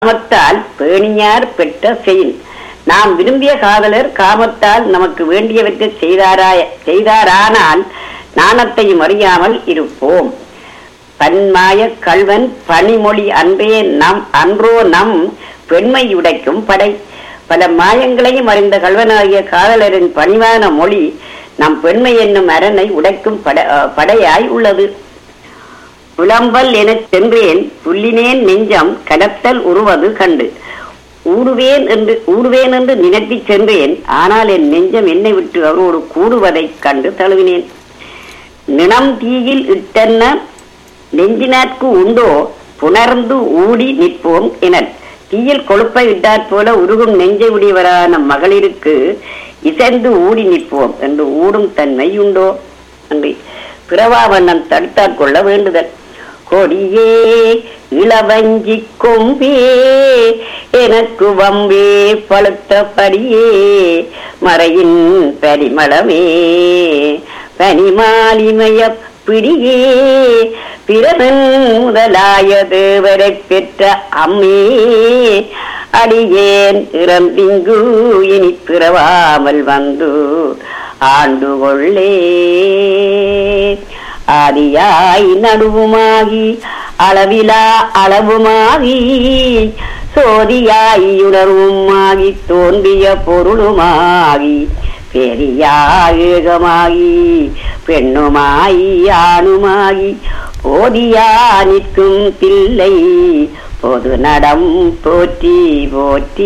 காமத்தால் பேணியார் பெற்ற செயின் நாம் விரும்பிய காதலர் காமத்தால் நமக்கு வேண்டியவற்றை செய்தாராய செய்தாரானால் நாணத்தையும் அறியாமல் இருப்போம் பன்மாய கல்வன் பனிமொழி அன்பே நம் அன்றோ நம் பெண்மை உடைக்கும் படை பல மாயங்களையும் அறிந்த கல்வனாகிய காதலரின் பணிவான மொழி நம் பெண்மை என்னும் அரணை உடைக்கும் பட அஹ், படையாய் உள்ளது புலம்பல் எனச் சென்றேன் புல்லினேன் நெஞ்சம் கடத்தல் உருவது கண்டு ஊடுவேன் என்று ஊடுவேன் என்று நினைத்து சென்றேன் ஆனால் என் நெஞ்சம் என்னை விட்டு அவரோடு கூடுவதைக் கண்டு தழுவினேன் நினம் தீயில் இட்டென்ன நெஞ்சினார்க்கு உண்டோ புணர்ந்து ஊடி நிற்போம் எனல் தீயில் கொழுப்பை இட்டாற் போல உருகும் நெஞ்சை உடையவரான மகளிருக்கு இசைந்து ஊடி நிற்போம் என்று ஊடும் தன்மை உண்டோ நன்றி பிறவாவண்ணம் தடுத்தாற் கொள்ள வேண்டுதல் கொடியே இளவஞ்சி கொம்பே எனக்கு வம்பே பழுத்தபடியே மறையின் பரிமளமே பனிமாலிமய பிடியே பிறவன் முதலாய தேவரை பெற்ற அம்மே அடியேன் இறந்திங்கு இனி பிறவாமல் வந்து ஆண்டு கொள்ளே ஆதியாய் நடுவுமாகி அளவிலா அளவுமாகி சோதியாய் உணர்வுமாகி தோன்றிய பொருளுமாகி பெரியாகமாகி பெண்ணுமாயி ஆணுமாகி போதியா நிற்கும் பிள்ளை பொது நடம் போற்றி போற்றி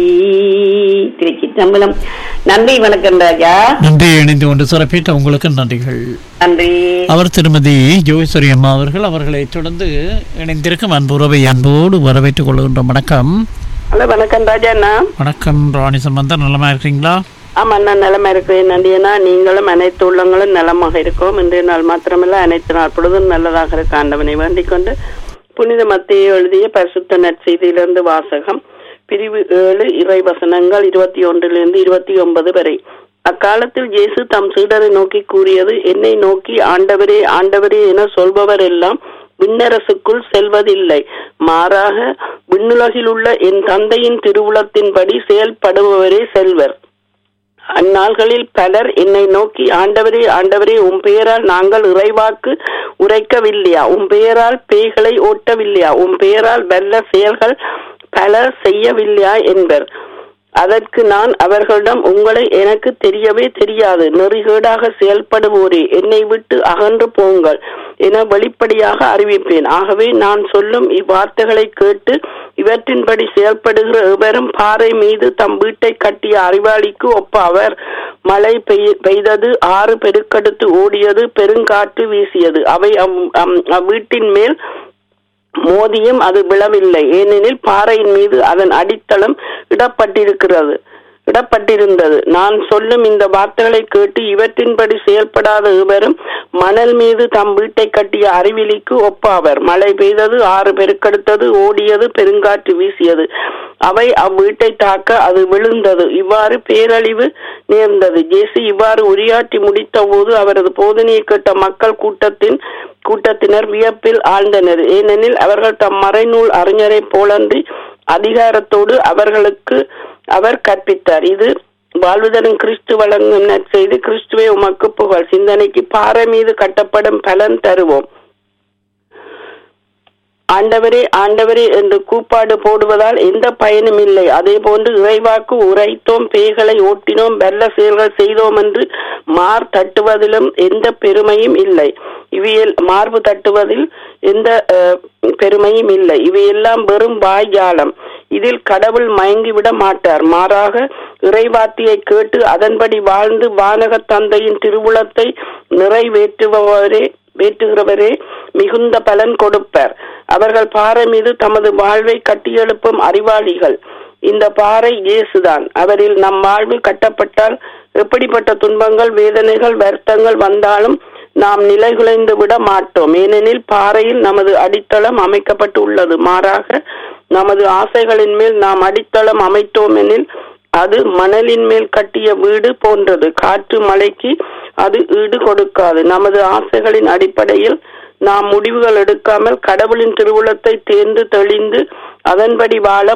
திருச்சி தம்பலம் நன்றி வணக்கம் ராஜா நன்றி இணைந்து கொண்டு சிறப்பித்த உங்களுக்கு நன்றிகள் நன்றி அவர் திருமதி ஜோகேஸ்வரி அம்மா அவர்கள் அவர்களை தொடர்ந்து இணைந்திருக்கும் அன்புறவை அன்போடு வரவேற்றுக் கொள்கின்றோம் வணக்கம் ஹலோ வணக்கம் ராஜா அண்ணா வணக்கம் ராணி சம்பந்தர் நலமா இருக்கீங்களா ஆமா அண்ணா நிலமா இருக்கிறேன் நன்றியண்ணா நீங்களும் அனைத்து உள்ளங்களும் நலமாக இருக்கோம் இன்றைய நாள் மாத்திரமல்ல அனைத்து நாள் பொழுதும் நல்லதாக இருக்க ஆண்டவனை வேண்டிக் கொண்டு புனித மத்திய எழுதிய பரிசுத்த நற்செய்தியிலிருந்து வாசகம் பிரிவு ஏழு இறை வசனங்கள் இருபத்தி ஒன்றிலிருந்து இருபத்தி ஒன்பது வரை அக்காலத்தில் இயேசு தம் சீடரை நோக்கி கூறியது என்னை நோக்கி ஆண்டவரே ஆண்டவரே என சொல்பவர் எல்லாம் விண்ணரசுக்குள் செல்வதில்லை மாறாக விண்ணுலகில் உள்ள என் தந்தையின் திருவுளத்தின்படி செயல்படுபவரே செல்வர் அந்நாள்களில் பலர் என்னை நோக்கி ஆண்டவரே ஆண்டவரே உம் பெயரால் நாங்கள் இறைவாக்கு உரைக்கவில்லையா உம் பெயரால் பேய்களை ஓட்டவில்லையா உம் பெயரால் வல்ல செயல்கள் பல செய்யவில்லையா என்பர் அதற்கு நான் அவர்களிடம் உங்களை எனக்கு தெரியவே தெரியாது நெறிகேடாக செயல்படுவோரே என்னை விட்டு அகன்று போங்கள் என வெளிப்படையாக அறிவிப்பேன் ஆகவே நான் சொல்லும் இவ்வார்த்தைகளை கேட்டு இவற்றின்படி செயல்படுகிற எவரும் பாறை மீது தம் வீட்டை கட்டிய அறிவாளிக்கு ஒப்ப அவர் மழை பெய்- பெய்தது ஆறு பெருக்கெடுத்து ஓடியது பெருங்காற்று வீசியது அவை அம்- அம்- அவ்வீட்டின் மேல் மோதியும் அது விழவில்லை ஏனெனில் பாறையின் மீது அதன் அடித்தளம் இடப்பட்டிருக்கிறது இடப்பட்டிருந்தது நான் சொல்லும் இந்த வார்த்தைகளை கேட்டு இவற்றின்படி செயல்படாத இவரும் மணல் மீது தம் வீட்டை கட்டிய அறிவிலிக்கு ஒப்பாவர் மழை பெய்தது ஆறு பெருக்கெடுத்தது ஓடியது பெருங்காற்று வீசியது அவை அவ்வீட்டை தாக்க அது விழுந்தது இவ்வாறு பேரழிவு நேர்ந்தது ஜேசு இவ்வாறு உரையாற்றி முடித்த போது அவரது போதனையை கேட்ட மக்கள் கூட்டத்தின் கூட்டத்தினர் வியப்பில் ஆழ்ந்தனர் ஏனெனில் அவர்கள் தம் மறைநூல் அறிஞரை போலன்றி அதிகாரத்தோடு அவர்களுக்கு அவர் கற்பித்தார் இது வாழ்வுதரும் கிறிஸ்து வழங்கும் நற்செய்து கிறிஸ்துவே உமக்கு புகழ் சிந்தனைக்கு பாறை மீது கட்டப்படும் பலன் தருவோம் ஆண்டவரே ஆண்டவரே என்று கூப்பாடு போடுவதால் எந்த பயனும் இல்லை அதே போன்று இறைவாக்கு உரைத்தோம் பேய்களை ஓட்டினோம் வெள்ள செயல்கள் செய்தோம் என்று மார் தட்டுவதிலும் எந்த பெருமையும் இல்லை இவையில் மார்பு தட்டுவதில் எந்த அஹ், பெருமையும் இல்லை இவையெல்லாம் வெறும் வாய்ஜாலம் இதில் கடவுள் மயங்கிவிட மாட்டார் மாறாக இறைவாத்தியை கேட்டு அதன்படி வாழ்ந்து வானக தந்தையின் திருவுளத்தை நிறைவேற்றுபவரே வேற்றுகிறவரே மிகுந்த பலன் கொடுப்பார் அவர்கள் பாறை மீது தமது வாழ்வை கட்டியெழுப்பும் அறிவாளிகள் இந்த பாறை இயேசுதான் அவரில் நம் வாழ்வு கட்டப்பட்டால் எப்படிப்பட்ட துன்பங்கள் வேதனைகள் வருத்தங்கள் வந்தாலும் நாம் நிலைகுலைந்து விட மாட்டோம் ஏனெனில் பாறையில் நமது அடித்தளம் அமைக்கப்பட்டு உள்ளது மாறாக நமது ஆசைகளின் மேல் நாம் அடித்தளம் அமைத்தோம் எனில் அது மணலின் மேல் கட்டிய வீடு போன்றது காற்று மழைக்கு அது ஈடு கொடுக்காது நமது ஆசைகளின் அடிப்படையில் நாம் முடிவுகள் எடுக்காமல் கடவுளின் திருவுளத்தை தேர்ந்து தெளிந்து அதன்படி வாழ